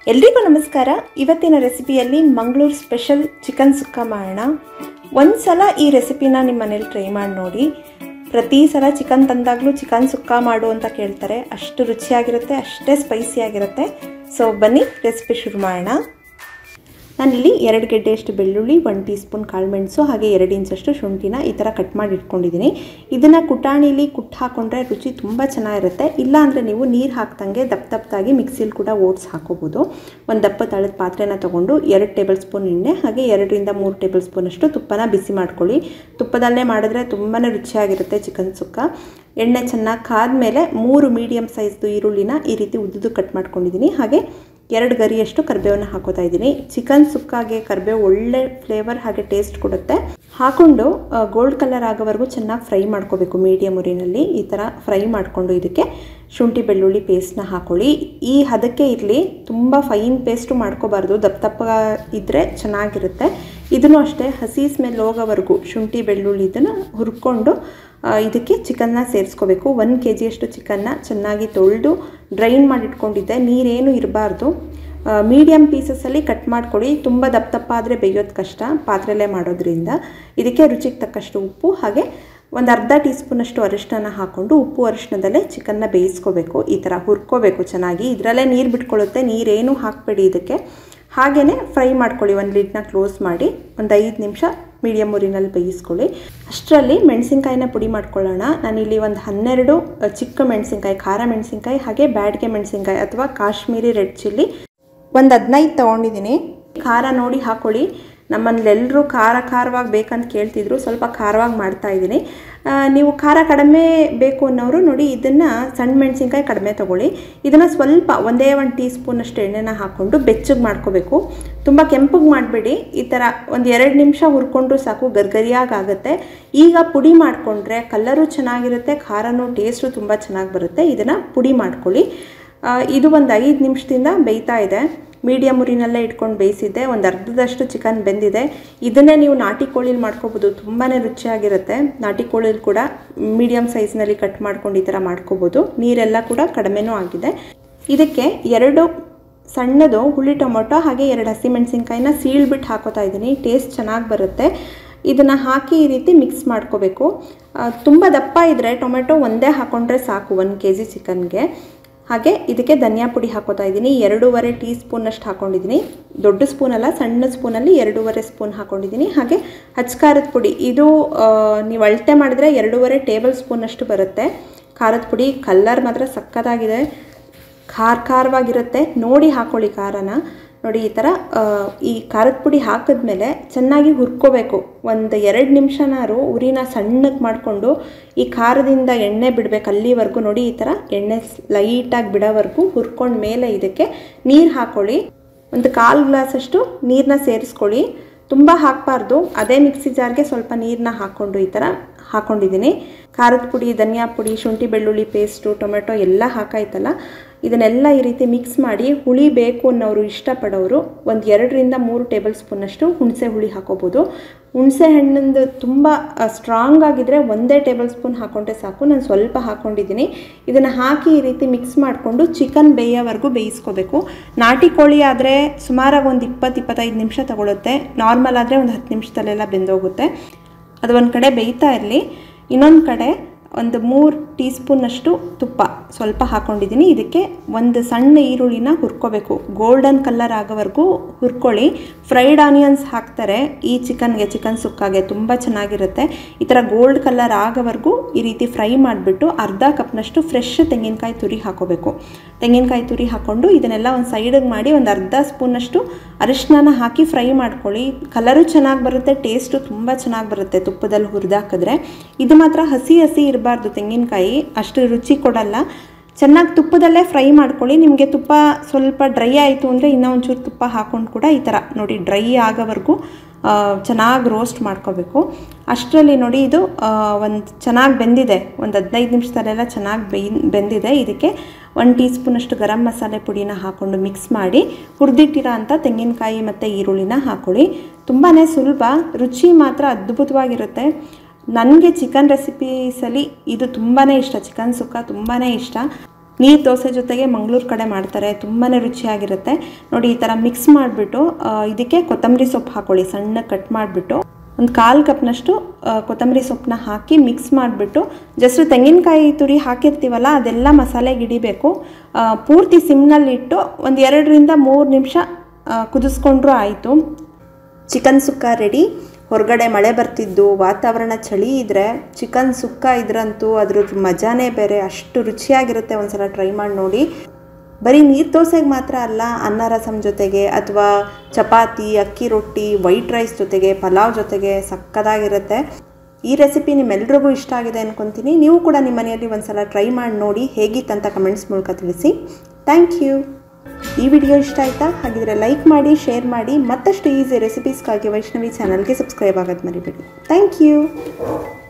ಎಲ್ರಿಗೂ ನಮಸ್ಕಾರ ಇವತ್ತಿನ ರೆಸಿಪಿಯಲ್ಲಿ ಮಂಗಳೂರು ಸ್ಪೆಷಲ್ ಚಿಕನ್ ಸುಕ್ಕ ಮಾಡೋಣ ಒಂದು ಸಲ ಈ ರೆಸಿಪಿನ ನಿಮ್ಮ ಮನೇಲಿ ಟ್ರೈ ಮಾಡಿ ನೋಡಿ ಪ್ರತಿ ಸಲ ಚಿಕನ್ ತಂದಾಗಲೂ ಚಿಕನ್ ಸುಕ್ಕ ಮಾಡು ಅಂತ ಕೇಳ್ತಾರೆ ಅಷ್ಟು ರುಚಿಯಾಗಿರುತ್ತೆ ಅಷ್ಟೇ ಸ್ಪೈಸಿಯಾಗಿರುತ್ತೆ ಸೊ ಬನ್ನಿ ರೆಸಿಪಿ ಶುರು ಮಾಡೋಣ ನಾನಿಲ್ಲಿ ಎರಡು ಗೆಡ್ಡೆಯಷ್ಟು ಬೆಳ್ಳುಳ್ಳಿ ಒನ್ ಟೀ ಸ್ಪೂನ್ ಕಾಳುಮೆಣಸು ಹಾಗೆ ಎರಡು ಇಂಚಷ್ಟು ಶುಂಠಿನ ಈ ಥರ ಕಟ್ ಮಾಡಿ ಇಟ್ಕೊಂಡಿದ್ದೀನಿ ಇದನ್ನು ಕುಟಾಣಿಲಿ ಕುಟ್ಟು ಹಾಕೊಂಡ್ರೆ ರುಚಿ ತುಂಬ ಚೆನ್ನಾಗಿರುತ್ತೆ ಇಲ್ಲ ಅಂದರೆ ನೀವು ನೀರು ಹಾಕ್ದಂಗೆ ದಪ್ಪ ದಪ್ಪದಾಗಿ ಮಿಕ್ಸಿಲಿ ಕೂಡ ಓಟ್ಸ್ ಹಾಕೋಬೋದು ಒಂದು ದಪ್ಪ ತಳದ ಪಾತ್ರೆನ ತೊಗೊಂಡು ಎರಡು ಟೇಬಲ್ ಸ್ಪೂನ್ ಎಣ್ಣೆ ಹಾಗೆ ಎರಡರಿಂದ ಮೂರು ಟೇಬಲ್ ಸ್ಪೂನಷ್ಟು ತುಪ್ಪನ ಬಿಸಿ ಮಾಡ್ಕೊಳ್ಳಿ ತುಪ್ಪದಲ್ಲೇ ಮಾಡಿದ್ರೆ ತುಂಬಾ ರುಚಿಯಾಗಿರುತ್ತೆ ಚಿಕನ್ ಸುಕ್ಕ ಎಣ್ಣೆ ಚೆನ್ನಾಗಿ ಕಾದ್ಮೇಲೆ ಮೂರು ಮೀಡಿಯಮ್ ಸೈಜ್ದು ಈರುಳ್ಳಿನ ಈ ರೀತಿ ಉದ್ದುದು ಕಟ್ ಮಾಡ್ಕೊಂಡಿದ್ದೀನಿ ಹಾಗೆ ಎರಡು ಗರಿಯಷ್ಟು ಕರಿಬೇವನ್ನ ಹಾಕೋತಾ ಇದ್ದೀನಿ ಚಿಕನ್ ಸುಕ್ಕಾಗೆ ಕರಿಬೇವು ಒಳ್ಳೆ ಫ್ಲೇವರ್ ಹಾಗೆ ಟೇಸ್ಟ್ ಕೊಡುತ್ತೆ ಹಾಕೊಂಡು ಗೋಲ್ಡ್ ಕಲರ್ ಆಗೋವರೆಗೂ ಚೆನ್ನಾಗಿ ಫ್ರೈ ಮಾಡ್ಕೋಬೇಕು ಮೀಡಿಯಮ್ ಉರಿನಲ್ಲಿ ಈ ಥರ ಫ್ರೈ ಮಾಡಿಕೊಂಡು ಇದಕ್ಕೆ ಶುಂಠಿ ಬೆಳ್ಳುಳ್ಳಿ ಪೇಸ್ಟ್ನ ಹಾಕೊಳ್ಳಿ ಈ ಹದಕ್ಕೆ ಇರಲಿ ತುಂಬ ಫೈನ್ ಪೇಸ್ಟು ಮಾಡ್ಕೋಬಾರ್ದು ದಪ್ಪ ದಪ್ಪ ಇದ್ದರೆ ಚೆನ್ನಾಗಿರುತ್ತೆ ಇದನ್ನು ಅಷ್ಟೇ ಹಸಿ ಸ್ಮೆಲ್ ಹೋಗೋವರೆಗೂ ಶುಂಠಿ ಬೆಳ್ಳುಳ್ಳಿ ಇದನ್ನು ಹುರ್ಕೊಂಡು ಇದಕ್ಕೆ ಚಿಕನ್ನ ಸೇರಿಸ್ಕೋಬೇಕು ಒಂದು ಕೆ ಜಿಯಷ್ಟು ಚಿಕನ್ನ ಚೆನ್ನಾಗಿ ತೊಳೆದು ಡ್ರೈನ್ ಮಾಡಿ ಇಟ್ಕೊಂಡಿದ್ದೆ ನೀರೇನು ಇರಬಾರ್ದು ಮೀಡಿಯಮ್ ಪೀಸಸಲ್ಲಿ ಕಟ್ ಮಾಡ್ಕೊಳ್ಳಿ ತುಂಬ ದಪ್ಪ ದಪ್ಪ ಆದರೆ ಬೇಯೋದು ಕಷ್ಟ ಪಾತ್ರೆಯಲ್ಲೇ ಮಾಡೋದ್ರಿಂದ ಇದಕ್ಕೆ ರುಚಿಗೆ ತಕ್ಕಷ್ಟು ಉಪ್ಪು ಹಾಗೆ ಒಂದು ಅರ್ಧ ಟೀ ಸ್ಪೂನಷ್ಟು ಅರಿಶಿನ ಹಾಕ್ಕೊಂಡು ಉಪ್ಪು ಅರಿಶಿನದಲ್ಲೇ ಚಿಕನ್ನ ಬೇಯಿಸ್ಕೋಬೇಕು ಈ ಥರ ಹುರ್ಕೋಬೇಕು ಚೆನ್ನಾಗಿ ಇದರಲ್ಲೇ ನೀರು ಬಿಟ್ಕೊಳ್ಳುತ್ತೆ ನೀರೇನು ಹಾಕಬೇಡಿ ಇದಕ್ಕೆ ಹಾಗೆಯೇ ಫ್ರೈ ಮಾಡ್ಕೊಳ್ಳಿ ಒಂದು ಲಿಡ್ನ ಕ್ಲೋಸ್ ಮಾಡಿ ಒಂದು ಐದು ನಿಮಿಷ ಮೀಡಿಯಮ್ ಉರಿನಲ್ಲಿ ಬೇಯಿಸ್ಕೊಳ್ಳಿ ಅಷ್ಟರಲ್ಲಿ ಮೆಣಸಿನ್ಕಾಯಿನ ಪುಡಿ ಮಾಡ್ಕೊಳ್ಳೋಣ ನಾನಿಲ್ಲಿ ಒಂದು ಹನ್ನೆರಡು ಚಿಕ್ಕ ಮೆಣಸಿನ್ಕಾಯಿ ಖಾರ ಮೆಣಸಿನ್ಕಾಯಿ ಹಾಗೆ ಬ್ಯಾಡ್ಗೆ ಮೆಣಸಿನ್ಕಾಯಿ ಅಥವಾ ಕಾಶ್ಮೀರಿ ರೆಡ್ ಚಿಲ್ಲಿ ಒಂದು ಹದಿನೈದು ತೊಗೊಂಡಿದ್ದೀನಿ ಖಾರ ನೋಡಿ ಹಾಕೊಳ್ಳಿ ನಮ್ಮಲ್ಲೆಲ್ಲರೂ ಖಾರ ಖಾರವಾಗಿ ಬೇಕಂತ ಕೇಳ್ತಿದ್ರು ಸ್ವಲ್ಪ ಖಾರವಾಗಿ ಮಾಡ್ತಾ ಇದ್ದೀನಿ ನೀವು ಖಾರ ಕಡಿಮೆ ಬೇಕು ಅನ್ನೋರು ನೋಡಿ ಇದನ್ನು ಸಣ್ಣ ಮೆಣಸಿನ್ಕಾಯಿ ಕಡಿಮೆ ತೊಗೊಳ್ಳಿ ಇದನ್ನು ಸ್ವಲ್ಪ ಒಂದೇ ಒಂದು ಟೀ ಸ್ಪೂನಷ್ಟು ಎಣ್ಣೆನ ಹಾಕ್ಕೊಂಡು ಬೆಚ್ಚಗೆ ಮಾಡ್ಕೋಬೇಕು ತುಂಬ ಕೆಂಪಗೆ ಮಾಡಬೇಡಿ ಈ ಥರ ಒಂದು ಎರಡು ನಿಮಿಷ ಹುರ್ಕೊಂಡ್ರು ಸಾಕು ಗರ್ಗರಿಯಾಗಿ ಆಗುತ್ತೆ ಈಗ ಪುಡಿ ಮಾಡಿಕೊಂಡ್ರೆ ಕಲ್ಲರು ಚೆನ್ನಾಗಿರುತ್ತೆ ಖಾರನೂ ಟೇಸ್ಟು ತುಂಬ ಚೆನ್ನಾಗಿ ಬರುತ್ತೆ ಇದನ್ನು ಪುಡಿ ಮಾಡ್ಕೊಳ್ಳಿ ಇದು ಒಂದು ಐದು ನಿಮಿಷದಿಂದ ಬೇಯ್ತಾ ಇದೆ ಮೀಡಿಯಮ್ ಉರಿನಲ್ಲೇ ಇಟ್ಕೊಂಡು ಬೇಯಿಸಿದ್ದೆ ಒಂದು ಅರ್ಧದಷ್ಟು ಚಿಕನ್ ಬೆಂದಿದೆ ಇದನ್ನೇ ನೀವು ನಾಟಿ ಕೋಳಿಲಿ ಮಾಡ್ಕೋಬೋದು ತುಂಬಾ ರುಚಿಯಾಗಿರುತ್ತೆ ನಾಟಿ ಕೋಳಿಲಿ ಕೂಡ ಮೀಡಿಯಮ್ ಸೈಜ್ನಲ್ಲಿ ಕಟ್ ಮಾಡ್ಕೊಂಡು ಈ ಥರ ಮಾಡ್ಕೋಬೋದು ನೀರೆಲ್ಲ ಕೂಡ ಕಡಿಮೆನೂ ಆಗಿದೆ ಇದಕ್ಕೆ ಎರಡು ಸಣ್ಣದು ಹುಳಿ ಟೊಮೊಟೊ ಹಾಗೆ ಎರಡು ಹಸಿಮೆಣಸಿನ್ಕಾಯಿನ ಸೀಳ್ಬಿಟ್ಟು ಹಾಕೋತಾ ಇದ್ದೀನಿ ಟೇಸ್ಟ್ ಚೆನ್ನಾಗಿ ಬರುತ್ತೆ ಇದನ್ನು ಹಾಕಿ ಈ ರೀತಿ ಮಿಕ್ಸ್ ಮಾಡ್ಕೋಬೇಕು ತುಂಬ ದಪ್ಪ ಇದ್ದರೆ ಟೊಮೆಟೊ ಒಂದೇ ಹಾಕ್ಕೊಂಡ್ರೆ ಸಾಕು ಒಂದು ಕೆ ಜಿ ಚಿಕನ್ಗೆ ಹಾಗೆ ಇದಕ್ಕೆ ಧನಿಯಾ ಪುಡಿ ಹಾಕೋತಾ ಇದ್ದೀನಿ ಎರಡೂವರೆ ಟೀ ಸ್ಪೂನಷ್ಟು ಹಾಕೊಂಡಿದ್ದೀನಿ ದೊಡ್ಡ ಸ್ಪೂನಲ್ಲ ಸಣ್ಣ ಸ್ಪೂನಲ್ಲಿ ಎರಡೂವರೆ ಸ್ಪೂನ್ ಹಾಕೊಂಡಿದ್ದೀನಿ ಹಾಗೆ ಹಚ್ಕಾರದ ಪುಡಿ ಇದು ನೀವು ಅಳತೆ ಮಾಡಿದ್ರೆ ಎರಡೂವರೆ ಟೇಬಲ್ ಸ್ಪೂನಷ್ಟು ಬರುತ್ತೆ ಖಾರದ ಪುಡಿ ಕಲ್ಲರ್ ಮಾತ್ರ ಸಕ್ಕತ್ತಾಗಿದೆ ಖಾರ ಖಾರವಾಗಿರುತ್ತೆ ನೋಡಿ ಹಾಕೊಳ್ಳಿ ಖಾರನ ನೋಡಿ ಈ ಥರ ಈ ಖಾರದ ಪುಡಿ ಹಾಕಿದ್ಮೇಲೆ ಚೆನ್ನಾಗಿ ಹುರ್ಕೋಬೇಕು ಒಂದು ಎರಡು ನಿಮಿಷನಾರು ಉರಿನ ಸಣ್ಣಗೆ ಮಾಡಿಕೊಂಡು ಈ ಖಾರದಿಂದ ಎಣ್ಣೆ ಬಿಡಬೇಕು ಅಲ್ಲಿವರೆಗೂ ನೋಡಿ ಈ ಥರ ಎಣ್ಣೆ ಲೈಟಾಗಿ ಬಿಡೋವರೆಗೂ ಹುರ್ಕೊಂಡ ಮೇಲೆ ಇದಕ್ಕೆ ನೀರು ಹಾಕ್ಕೊಳ್ಳಿ ಒಂದು ಕಾಲು ಗ್ಲಾಸಷ್ಟು ನೀರನ್ನ ಸೇರಿಸ್ಕೊಳ್ಳಿ ತುಂಬ ಹಾಕಬಾರ್ದು ಅದೇ ಮಿಕ್ಸಿ ಜಾರ್ಗೆ ಸ್ವಲ್ಪ ನೀರನ್ನ ಹಾಕ್ಕೊಂಡು ಈ ಥರ ಹಾಕ್ಕೊಂಡಿದ್ದೀನಿ ಖಾರದ ಪುಡಿ ಧನಿಯಾ ಪುಡಿ ಶುಂಠಿ ಬೆಳ್ಳುಳ್ಳಿ ಪೇಸ್ಟು ಟೊಮೆಟೊ ಎಲ್ಲ ಹಾಕಾಯ್ತಲ್ಲ ಇದನ್ನೆಲ್ಲ ಈ ರೀತಿ ಮಿಕ್ಸ್ ಮಾಡಿ ಹುಳಿ ಬೇಕು ಅನ್ನೋರು ಇಷ್ಟಪಡೋರು ಒಂದು ಎರಡರಿಂದ ಮೂರು ಟೇಬಲ್ ಸ್ಪೂನಷ್ಟು ಹುಣಸೆ ಹುಳಿ ಹಾಕೋಬೋದು ಹುಣಸೆ ಹಣ್ಣಿಂದು ತುಂಬ ಸ್ಟ್ರಾಂಗ್ ಆಗಿದ್ದರೆ ಒಂದೇ ಟೇಬಲ್ ಸ್ಪೂನ್ ಹಾಕ್ಕೊಂಡ್ರೆ ಸಾಕು ನಾನು ಸ್ವಲ್ಪ ಹಾಕ್ಕೊಂಡಿದ್ದೀನಿ ಇದನ್ನು ಹಾಕಿ ಈ ರೀತಿ ಮಿಕ್ಸ್ ಮಾಡಿಕೊಂಡು ಚಿಕನ್ ಬೇಯೋವರೆಗೂ ಬೇಯಿಸ್ಕೋಬೇಕು ನಾಟಿ ಕೋಳಿ ಆದರೆ ಸುಮಾರಾಗಿ ಒಂದು ಇಪ್ಪತ್ತು ಇಪ್ಪತ್ತೈದು ನಿಮಿಷ ತಗೊಳುತ್ತೆ ನಾರ್ಮಲ್ ಆದರೆ ಒಂದು ಹತ್ತು ನಿಮಿಷದಲ್ಲೆಲ್ಲ ಬೆಂದೋಗುತ್ತೆ ಅದು ಒಂದು ಕಡೆ ಬೇಯ್ತಾ ಇರಲಿ ಇನ್ನೊಂದು ಕಡೆ ಒಂದು ಮೂರು ಟೀ ಸ್ಪೂನಷ್ಟು ತುಪ್ಪ ಸ್ವಲ್ಪ ಹಾಕ್ಕೊಂಡಿದ್ದೀನಿ ಇದಕ್ಕೆ ಒಂದು ಸಣ್ಣ ಈರುಳ್ಳಿನ ಹುರ್ಕೋಬೇಕು ಗೋಲ್ಡನ್ ಕಲರ್ ಆಗೋವರೆಗೂ ಹುರ್ಕೊಳ್ಳಿ ಫ್ರೈಡ್ ಆನಿಯನ್ಸ್ ಹಾಕ್ತಾರೆ ಈ ಚಿಕನ್ಗೆ ಚಿಕನ್ ಸುಕ್ಕಾಗೆ ತುಂಬ ಚೆನ್ನಾಗಿರುತ್ತೆ ಈ ಥರ ಗೋಲ್ಡ್ ಕಲರ್ ಆಗೋವರೆಗೂ ಈ ರೀತಿ ಫ್ರೈ ಮಾಡಿಬಿಟ್ಟು ಅರ್ಧ ಕಪ್ನಷ್ಟು ಫ್ರೆಶ್ ತೆಂಗಿನಕಾಯಿ ತುರಿ ಹಾಕೋಬೇಕು ತೆಂಗಿನಕಾಯಿ ತುರಿ ಹಾಕ್ಕೊಂಡು ಇದನ್ನೆಲ್ಲ ಒಂದು ಸೈಡಿಗೆ ಮಾಡಿ ಒಂದು ಅರ್ಧ ಸ್ಪೂನಷ್ಟು ಅರಿಶಿನ ಹಾಕಿ ಫ್ರೈ ಮಾಡ್ಕೊಳ್ಳಿ ಕಲರು ಚೆನ್ನಾಗಿ ಬರುತ್ತೆ ಟೇಸ್ಟು ತುಂಬ ಚೆನ್ನಾಗಿ ಬರುತ್ತೆ ತುಪ್ಪದಲ್ಲಿ ಹುರಿದಾಕಿದ್ರೆ ಇದು ಮಾತ್ರ ಹಸಿ ಹಸಿ ಇರಬಾರ್ದು ತೆಂಗಿನಕಾಯಿ ಅಷ್ಟು ರುಚಿ ಕೊಡಲ್ಲ ಚೆನ್ನಾಗಿ ತುಪ್ಪದಲ್ಲೇ ಫ್ರೈ ಮಾಡ್ಕೊಳ್ಳಿ ನಿಮಗೆ ತುಪ್ಪ ಸ್ವಲ್ಪ ಡ್ರೈ ಆಯಿತು ಅಂದರೆ ಇನ್ನೂ ಒಂಚೂರು ತುಪ್ಪ ಹಾಕ್ಕೊಂಡು ಕೂಡ ಈ ಥರ ನೋಡಿ ಡ್ರೈ ಆಗೋವರೆಗೂ ಚೆನ್ನಾಗಿ ರೋಸ್ಟ್ ಮಾಡ್ಕೋಬೇಕು ಅಷ್ಟರಲ್ಲಿ ನೋಡಿ ಇದು ಒಂದು ಚೆನ್ನಾಗಿ ಬೆಂದಿದೆ ಒಂದು ಹದಿನೈದು ನಿಮಿಷದಲ್ಲೆಲ್ಲ ಚೆನ್ನಾಗಿ ಬೇಯ್ ಬೆಂದಿದೆ ಇದಕ್ಕೆ ಒಂದು ಟೀ ಸ್ಪೂನಷ್ಟು ಗರಂ ಮಸಾಲೆ ಪುಡಿನ ಹಾಕ್ಕೊಂಡು ಮಿಕ್ಸ್ ಮಾಡಿ ಹುರಿದಿಟ್ಟಿರೋ ಅಂಥ ತೆಂಗಿನಕಾಯಿ ಮತ್ತು ಈರುಳ್ಳಿನ ಹಾಕ್ಕೊಳ್ಳಿ ತುಂಬಾ ಸುಲಭ ರುಚಿ ಮಾತ್ರ ಅದ್ಭುತವಾಗಿರುತ್ತೆ ನನಗೆ ಚಿಕನ್ ರೆಸಿಪೀಸಲ್ಲಿ ಇದು ತುಂಬಾ ಇಷ್ಟ ಚಿಕನ್ ಸುಕ್ಕ ತುಂಬಾ ಇಷ್ಟ ನೀರು ದೋಸೆ ಜೊತೆಗೆ ಮಂಗಳೂರು ಕಡೆ ಮಾಡ್ತಾರೆ ತುಂಬಾ ರುಚಿಯಾಗಿರುತ್ತೆ ನೋಡಿ ಈ ಥರ ಮಿಕ್ಸ್ ಮಾಡಿಬಿಟ್ಟು ಇದಕ್ಕೆ ಕೊತ್ತಂಬರಿ ಸೊಪ್ಪು ಹಾಕೊಳ್ಳಿ ಸಣ್ಣ ಕಟ್ ಮಾಡಿಬಿಟ್ಟು ಒಂದು ಕಾಲು ಕಪ್ನಷ್ಟು ಕೊತ್ತಂಬರಿ ಸೊಪ್ಪನ್ನ ಹಾಕಿ ಮಿಕ್ಸ್ ಮಾಡಿಬಿಟ್ಟು ಜಸ್ಟ್ ತೆಂಗಿನಕಾಯಿ ತುರಿ ಹಾಕಿರ್ತೀವಲ್ಲ ಅದೆಲ್ಲ ಮಸಾಲೆಗೆ ಹಿಡಿಬೇಕು ಪೂರ್ತಿ ಸಿಮ್ನಲ್ಲಿಟ್ಟು ಒಂದು ಎರಡರಿಂದ ಮೂರು ನಿಮಿಷ ಕುದಿಸ್ಕೊಂಡ್ರೂ ಆಯಿತು ಚಿಕನ್ ಸುಕ್ಕ ರೆಡಿ ಹೊರಗಡೆ ಮಳೆ ಬರ್ತಿದ್ದು ವಾತಾವರಣ ಚಳಿ ಇದ್ದರೆ ಚಿಕನ್ ಸುಕ್ಕ ಇದ್ರಂತೂ ಅದ್ರ ಮಜಾನೇ ಬೇರೆ ಅಷ್ಟು ರುಚಿಯಾಗಿರುತ್ತೆ ಒಂದ್ಸಲ ಟ್ರೈ ಮಾಡಿ ನೋಡಿ ಬರೀ ನೀರು ದೋಸೆಗೆ ಮಾತ್ರ ಅಲ್ಲ ಅನ್ನ ರಸಮ್ ಜೊತೆಗೆ ಅಥವಾ ಚಪಾತಿ ಅಕ್ಕಿ ರೊಟ್ಟಿ ವೈಟ್ ರೈಸ್ ಜೊತೆಗೆ ಪಲಾವ್ ಜೊತೆಗೆ ಸಕ್ಕದಾಗಿರುತ್ತೆ ಈ ರೆಸಿಪಿ ನಿಮ್ಮೆಲ್ರಿಗೂ ಇಷ್ಟ ಆಗಿದೆ ಅನ್ಕೊತೀನಿ ನೀವು ಕೂಡ ನಿಮ್ಮ ಮನೆಯಲ್ಲಿ ಒಂದ್ಸಲ ಟ್ರೈ ಮಾಡಿ ನೋಡಿ ಹೇಗಿತ್ತಂತ ಕಮೆಂಟ್ಸ್ ಮೂಲಕ ತಿಳಿಸಿ ಥ್ಯಾಂಕ್ ಯು ಈ ವಿಡಿಯೋ ಇಷ್ಟ ಆಯಿತಾ ಹಾಗಿದ್ರೆ ಲೈಕ್ ಮಾಡಿ ಶೇರ್ ಮಾಡಿ ಮತ್ತಷ್ಟು ಈಸಿ ರೆಸಿಪೀಸ್ಗಾಗಿ ವೈಷ್ಣವಿ ಚಾನಲ್ಗೆ ಸಬ್ಸ್ಕ್ರೈಬ್ ಆಗೋದು ಮರಿಬೇಡಿ ಥ್ಯಾಂಕ್ ಯು